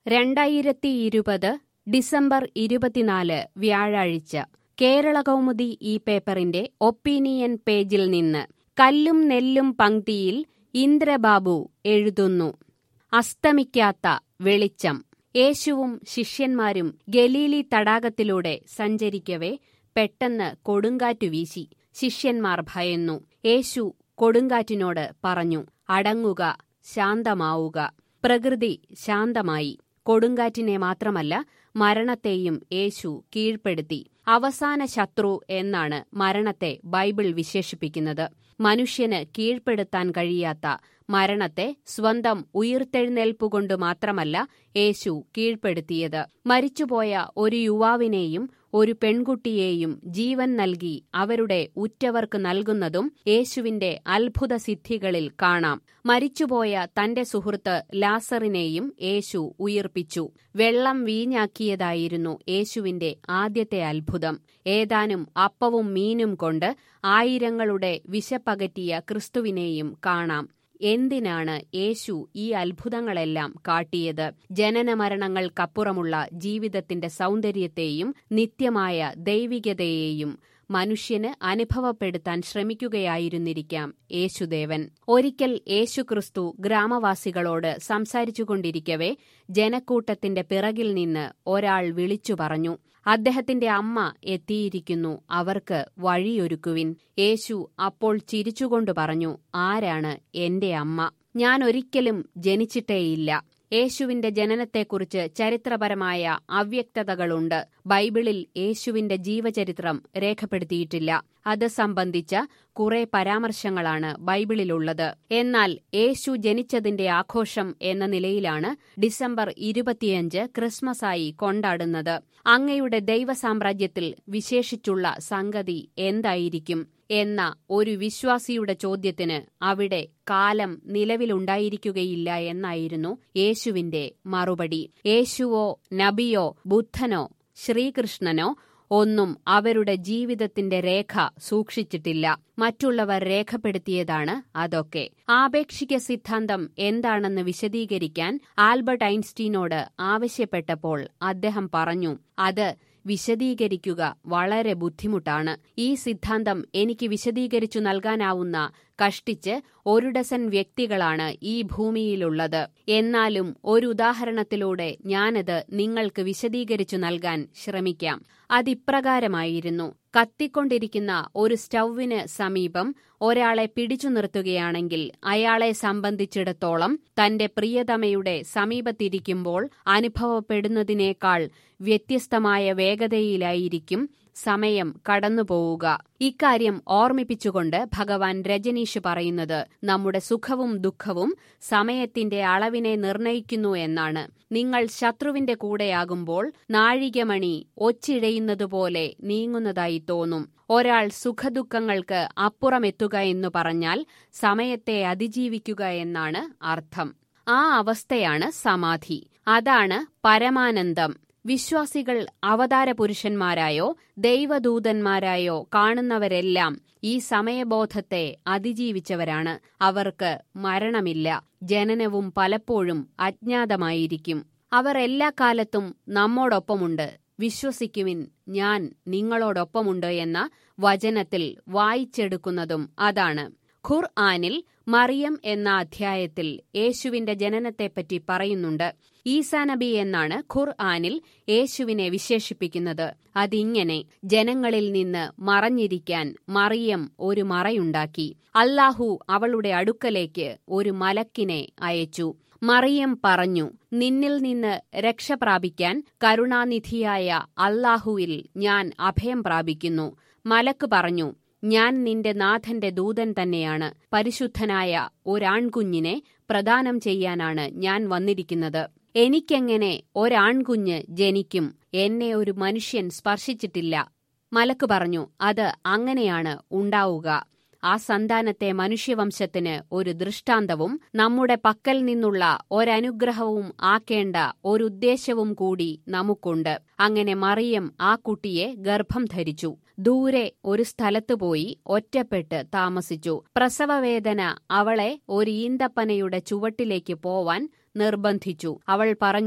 രണ്ടായിരത്തി ഇരുപത് ഡിസംബർ ഇരുപത്തിനാല് വ്യാഴാഴ്ച കേരളകൗമുദി ഈ പേപ്പറിന്റെ ഒപ്പീനിയൻ പേജിൽ നിന്ന് കല്ലും നെല്ലും പങ്ക്തിയിൽ ഇന്ദ്രബാബു എഴുതുന്നു അസ്തമിക്കാത്ത വെളിച്ചം യേശുവും ശിഷ്യന്മാരും ഗലീലി തടാകത്തിലൂടെ സഞ്ചരിക്കവേ പെട്ടെന്ന് കൊടുങ്കാറ്റു വീശി ശിഷ്യന്മാർ ഭയന്നു യേശു കൊടുങ്കാറ്റിനോട് പറഞ്ഞു അടങ്ങുക ശാന്തമാവുക പ്രകൃതി ശാന്തമായി കൊടുങ്കാറ്റിനെ മാത്രമല്ല മരണത്തെയും യേശു കീഴ്പ്പെടുത്തി അവസാന ശത്രു എന്നാണ് മരണത്തെ ബൈബിൾ വിശേഷിപ്പിക്കുന്നത് മനുഷ്യന് കീഴ്പ്പെടുത്താൻ കഴിയാത്ത മരണത്തെ സ്വന്തം ഉയിർത്തെഴുന്നേൽപ്പുകൊണ്ട് മാത്രമല്ല യേശു കീഴ്പ്പെടുത്തിയത് മരിച്ചുപോയ ഒരു യുവാവിനെയും ഒരു പെൺകുട്ടിയെയും ജീവൻ നൽകി അവരുടെ ഉറ്റവർക്ക് നൽകുന്നതും യേശുവിന്റെ അത്ഭുത സിദ്ധികളിൽ കാണാം മരിച്ചുപോയ തന്റെ സുഹൃത്ത് ലാസറിനെയും യേശു ഉയിർപ്പിച്ചു വെള്ളം വീഞ്ഞാക്കിയതായിരുന്നു യേശുവിന്റെ ആദ്യത്തെ അത്ഭുതം ഏതാനും അപ്പവും മീനും കൊണ്ട് ആയിരങ്ങളുടെ വിശപ്പകറ്റിയ ക്രിസ്തുവിനെയും കാണാം എന്തിനാണ് യേശു ഈ അത്ഭുതങ്ങളെല്ലാം കാട്ടിയത് ജനനമരണങ്ങൾക്കപ്പുറമുള്ള ജീവിതത്തിന്റെ സൗന്ദര്യത്തെയും നിത്യമായ ദൈവികതയെയും മനുഷ്യന് അനുഭവപ്പെടുത്താൻ ശ്രമിക്കുകയായിരുന്നിരിക്കാം യേശുദേവൻ ഒരിക്കൽ യേശുക്രിസ്തു ഗ്രാമവാസികളോട് സംസാരിച്ചുകൊണ്ടിരിക്കവേ ജനക്കൂട്ടത്തിന്റെ പിറകിൽ നിന്ന് ഒരാൾ വിളിച്ചു പറഞ്ഞു അദ്ദേഹത്തിന്റെ അമ്മ എത്തിയിരിക്കുന്നു അവർക്ക് വഴിയൊരുക്കുവിൻ യേശു അപ്പോൾ ചിരിച്ചുകൊണ്ട് പറഞ്ഞു ആരാണ് എന്റെ അമ്മ ഞാൻ ഒരിക്കലും ജനിച്ചിട്ടേയില്ല യേശുവിന്റെ ജനനത്തെക്കുറിച്ച് ചരിത്രപരമായ അവ്യക്തതകളുണ്ട് ബൈബിളിൽ യേശുവിന്റെ ജീവചരിത്രം രേഖപ്പെടുത്തിയിട്ടില്ല അത് സംബന്ധിച്ച കുറെ പരാമർശങ്ങളാണ് ബൈബിളിലുള്ളത് എന്നാൽ യേശു ജനിച്ചതിന്റെ ആഘോഷം എന്ന നിലയിലാണ് ഡിസംബർ ഇരുപത്തിയഞ്ച് ക്രിസ്മസായി കൊണ്ടാടുന്നത് അങ്ങയുടെ ദൈവസാമ്രാജ്യത്തിൽ വിശേഷിച്ചുള്ള സംഗതി എന്തായിരിക്കും എന്ന ഒരു വിശ്വാസിയുടെ ചോദ്യത്തിന് അവിടെ കാലം നിലവിലുണ്ടായിരിക്കുകയില്ല എന്നായിരുന്നു യേശുവിന്റെ മറുപടി യേശുവോ നബിയോ ബുദ്ധനോ ശ്രീകൃഷ്ണനോ ഒന്നും അവരുടെ ജീവിതത്തിന്റെ രേഖ സൂക്ഷിച്ചിട്ടില്ല മറ്റുള്ളവർ രേഖപ്പെടുത്തിയതാണ് അതൊക്കെ ആപേക്ഷിക സിദ്ധാന്തം എന്താണെന്ന് വിശദീകരിക്കാൻ ആൽബർട്ട് ഐൻസ്റ്റീനോട് ആവശ്യപ്പെട്ടപ്പോൾ അദ്ദേഹം പറഞ്ഞു അത് വിശദീകരിക്കുക വളരെ ബുദ്ധിമുട്ടാണ് ഈ സിദ്ധാന്തം എനിക്ക് വിശദീകരിച്ചു നൽകാനാവുന്ന കഷ്ടിച്ച് ഒരു ഡസൻ വ്യക്തികളാണ് ഈ ഭൂമിയിലുള്ളത് എന്നാലും ഒരു ഉദാഹരണത്തിലൂടെ ഞാനത് നിങ്ങൾക്ക് വിശദീകരിച്ചു നൽകാൻ ശ്രമിക്കാം അതിപ്രകാരമായിരുന്നു കത്തിക്കൊണ്ടിരിക്കുന്ന ഒരു സ്റ്റൗവിന് സമീപം ഒരാളെ പിടിച്ചു നിർത്തുകയാണെങ്കിൽ അയാളെ സംബന്ധിച്ചിടത്തോളം തന്റെ പ്രിയതമയുടെ സമീപത്തിരിക്കുമ്പോൾ അനുഭവപ്പെടുന്നതിനേക്കാൾ വ്യത്യസ്തമായ വേഗതയിലായിരിക്കും സമയം കടന്നുപോവുക ഇക്കാര്യം ഓർമ്മിപ്പിച്ചുകൊണ്ട് ഭഗവാൻ രജനീഷ് പറയുന്നത് നമ്മുടെ സുഖവും ദുഃഖവും സമയത്തിന്റെ അളവിനെ നിർണയിക്കുന്നു എന്നാണ് നിങ്ങൾ ശത്രുവിന്റെ കൂടെയാകുമ്പോൾ നാഴികമണി ഒച്ചിഴയുന്നതുപോലെ നീങ്ങുന്നതായി തോന്നും ഒരാൾ സുഖദുഃഖങ്ങൾക്ക് അപ്പുറമെത്തുക എന്നു പറഞ്ഞാൽ സമയത്തെ അതിജീവിക്കുക എന്നാണ് അർത്ഥം ആ അവസ്ഥയാണ് സമാധി അതാണ് പരമാനന്ദം വിശ്വാസികൾ അവതാര പുരുഷന്മാരായോ ദൈവദൂതന്മാരായോ കാണുന്നവരെല്ലാം ഈ സമയബോധത്തെ അതിജീവിച്ചവരാണ് അവർക്ക് മരണമില്ല ജനനവും പലപ്പോഴും അജ്ഞാതമായിരിക്കും അവർ എല്ലാ കാലത്തും നമ്മോടൊപ്പമുണ്ട് വിശ്വസിക്കുവിൻ ഞാൻ നിങ്ങളോടൊപ്പമുണ്ട് എന്ന വചനത്തിൽ വായിച്ചെടുക്കുന്നതും അതാണ് ഖുർ ആനിൽ മറിയം എന്ന അധ്യായത്തിൽ യേശുവിന്റെ ജനനത്തെപ്പറ്റി പറയുന്നുണ്ട് ഈസാ നബി എന്നാണ് ഖുർ ആനിൽ യേശുവിനെ വിശേഷിപ്പിക്കുന്നത് അതിങ്ങനെ ജനങ്ങളിൽ നിന്ന് മറഞ്ഞിരിക്കാൻ മറിയം ഒരു മറയുണ്ടാക്കി അല്ലാഹു അവളുടെ അടുക്കലേക്ക് ഒരു മലക്കിനെ അയച്ചു മറിയം പറഞ്ഞു നിന്നിൽ നിന്ന് രക്ഷ പ്രാപിക്കാൻ കരുണാനിധിയായ അല്ലാഹുവിൽ ഞാൻ അഭയം പ്രാപിക്കുന്നു മലക്ക് പറഞ്ഞു ഞാൻ നിന്റെ നാഥന്റെ ദൂതൻ തന്നെയാണ് പരിശുദ്ധനായ ഒരാൺകുഞ്ഞിനെ പ്രദാനം ചെയ്യാനാണ് ഞാൻ വന്നിരിക്കുന്നത് എനിക്കെങ്ങനെ ഒരാൺകുഞ്ഞ് ജനിക്കും എന്നെ ഒരു മനുഷ്യൻ സ്പർശിച്ചിട്ടില്ല മലക്ക് പറഞ്ഞു അത് അങ്ങനെയാണ് ഉണ്ടാവുക ആ സന്താനത്തെ മനുഷ്യവംശത്തിന് ഒരു ദൃഷ്ടാന്തവും നമ്മുടെ പക്കൽ നിന്നുള്ള ഒരനുഗ്രഹവും ആക്കേണ്ട ഒരുദ്ദേശവും കൂടി നമുക്കുണ്ട് അങ്ങനെ മറിയം ആ കുട്ടിയെ ഗർഭം ധരിച്ചു ദൂരെ ഒരു സ്ഥലത്തു പോയി ഒറ്റപ്പെട്ട് താമസിച്ചു പ്രസവവേദന അവളെ ഒരു ഈന്തപ്പനയുടെ ചുവട്ടിലേക്ക് പോവാൻ നിർബന്ധിച്ചു അവൾ പറഞ്ഞു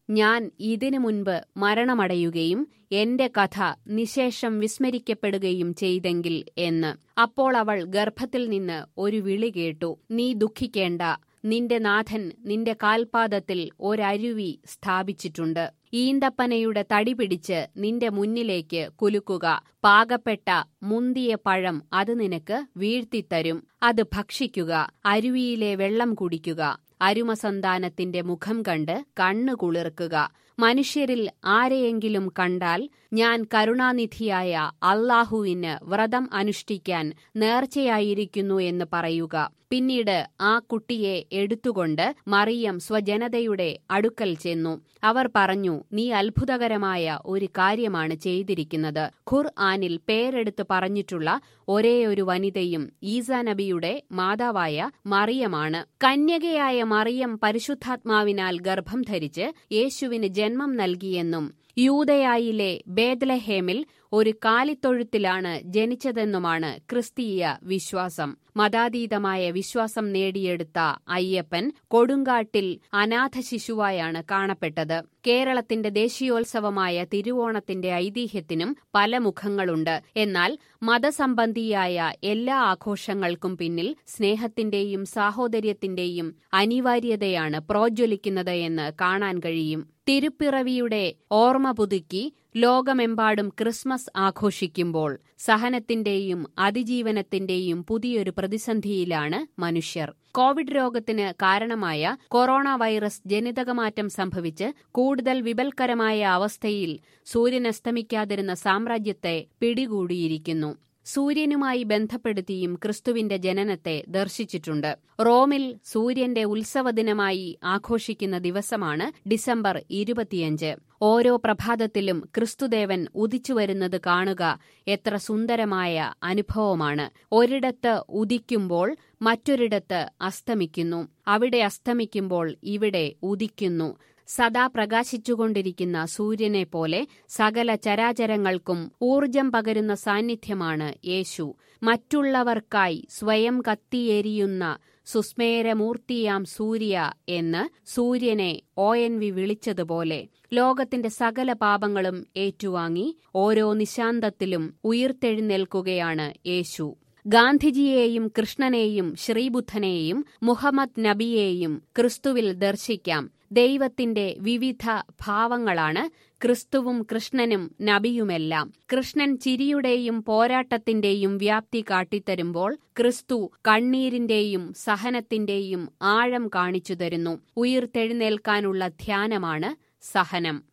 ഞാൻ ഇതിനു മുൻപ് മരണമടയുകയും എന്റെ കഥ നിശേഷം വിസ്മരിക്കപ്പെടുകയും ചെയ്തെങ്കിൽ എന്ന് അപ്പോൾ അവൾ ഗർഭത്തിൽ നിന്ന് ഒരു വിളി കേട്ടു നീ ദുഃഖിക്കേണ്ട നിന്റെ നാഥൻ നിന്റെ കാൽപാദത്തിൽ ഒരരുവി സ്ഥാപിച്ചിട്ടുണ്ട് ഈന്തപ്പനയുടെ തടി പിടിച്ച് നിന്റെ മുന്നിലേക്ക് കുലുക്കുക പാകപ്പെട്ട മുന്തിയ പഴം അത് നിനക്ക് വീഴ്ത്തിത്തരും അത് ഭക്ഷിക്കുക അരുവിയിലെ വെള്ളം കുടിക്കുക അരുമസന്താനത്തിന്റെ മുഖം കണ്ട് കണ്ണു കുളിർക്കുക മനുഷ്യരിൽ ആരെയെങ്കിലും കണ്ടാൽ ഞാൻ കരുണാനിധിയായ അള്ളാഹുവിന് വ്രതം അനുഷ്ഠിക്കാൻ നേർച്ചയായിരിക്കുന്നു എന്ന് പറയുക പിന്നീട് ആ കുട്ടിയെ എടുത്തുകൊണ്ട് മറിയം സ്വജനതയുടെ അടുക്കൽ ചെന്നു അവർ പറഞ്ഞു നീ അത്ഭുതകരമായ ഒരു കാര്യമാണ് ചെയ്തിരിക്കുന്നത് ഖുർ ആനിൽ പേരെടുത്ത് പറഞ്ഞിട്ടുള്ള ഒരേ ഒരു വനിതയും ഈസാ നബിയുടെ മാതാവായ മറിയമാണ് കന്യകയായ മറിയം പരിശുദ്ധാത്മാവിനാൽ ഗർഭം ധരിച്ച് യേശുവിന് ജന്മം നൽകിയെന്നും യൂതയായിലെ ബേദ്ലഹേമിൽ ഒരു കാലിത്തൊഴുത്തിലാണ് ജനിച്ചതെന്നുമാണ് ക്രിസ്തീയ വിശ്വാസം മതാതീതമായ വിശ്വാസം നേടിയെടുത്ത അയ്യപ്പൻ കൊടുങ്കാട്ടിൽ അനാഥ ശിശുവായാണ് കാണപ്പെട്ടത് കേരളത്തിന്റെ ദേശീയോത്സവമായ തിരുവോണത്തിന്റെ ഐതിഹ്യത്തിനും പല മുഖങ്ങളുണ്ട് എന്നാൽ മതസംബന്ധിയായ എല്ലാ ആഘോഷങ്ങൾക്കും പിന്നിൽ സ്നേഹത്തിന്റെയും സാഹോദര്യത്തിന്റെയും അനിവാര്യതയാണ് പ്രോജ്വലിക്കുന്നത് എന്ന് കാണാൻ കഴിയും തിരുപ്പിറവിയുടെ ഓർമ്മ പുതുക്കി ലോകമെമ്പാടും ക്രിസ്മസ് ആഘോഷിക്കുമ്പോൾ സഹനത്തിന്റെയും അതിജീവനത്തിന്റെയും പുതിയൊരു പ്രതിസന്ധിയിലാണ് മനുഷ്യർ കോവിഡ് രോഗത്തിന് കാരണമായ കൊറോണ വൈറസ് ജനിതകമാറ്റം സംഭവിച്ച് കൂടുതൽ വിപൽക്കരമായ അവസ്ഥയിൽ സൂര്യനസ്തമിക്കാതിരുന്ന സാമ്രാജ്യത്തെ പിടികൂടിയിരിക്കുന്നു സൂര്യനുമായി ബന്ധപ്പെടുത്തിയും ക്രിസ്തുവിന്റെ ജനനത്തെ ദർശിച്ചിട്ടുണ്ട് റോമിൽ സൂര്യന്റെ ഉത്സവദിനമായി ആഘോഷിക്കുന്ന ദിവസമാണ് ഡിസംബർ ഇരുപത്തിയഞ്ച് ഓരോ പ്രഭാതത്തിലും ക്രിസ്തുദേവൻ ഉദിച്ചുവരുന്നത് കാണുക എത്ര സുന്ദരമായ അനുഭവമാണ് ഒരിടത്ത് ഉദിക്കുമ്പോൾ മറ്റൊരിടത്ത് അസ്തമിക്കുന്നു അവിടെ അസ്തമിക്കുമ്പോൾ ഇവിടെ ഉദിക്കുന്നു സദാ പ്രകാശിച്ചുകൊണ്ടിരിക്കുന്ന സൂര്യനെ പോലെ സകല ചരാചരങ്ങൾക്കും ഊർജം പകരുന്ന സാന്നിധ്യമാണ് യേശു മറ്റുള്ളവർക്കായി സ്വയം കത്തിയെരിയുന്ന സുസ്മേരമൂർത്തിയാം സൂര്യ എന്ന് സൂര്യനെ ഒ എൻ വി വിളിച്ചതുപോലെ ലോകത്തിന്റെ സകല പാപങ്ങളും ഏറ്റുവാങ്ങി ഓരോ നിശാന്തത്തിലും ഉയിർത്തെഴുന്നേൽക്കുകയാണ് യേശു ഗാന്ധിജിയെയും കൃഷ്ണനെയും ശ്രീബുദ്ധനെയും മുഹമ്മദ് നബിയെയും ക്രിസ്തുവിൽ ദർശിക്കാം ദൈവത്തിന്റെ വിവിധ ഭാവങ്ങളാണ് ക്രിസ്തുവും കൃഷ്ണനും നബിയുമെല്ലാം കൃഷ്ണൻ ചിരിയുടെയും പോരാട്ടത്തിന്റെയും വ്യാപ്തി കാട്ടിത്തരുമ്പോൾ ക്രിസ്തു കണ്ണീരിന്റെയും സഹനത്തിന്റെയും ആഴം കാണിച്ചു തരുന്നു ഉയിർത്തെഴുന്നേൽക്കാനുള്ള ധ്യാനമാണ് സഹനം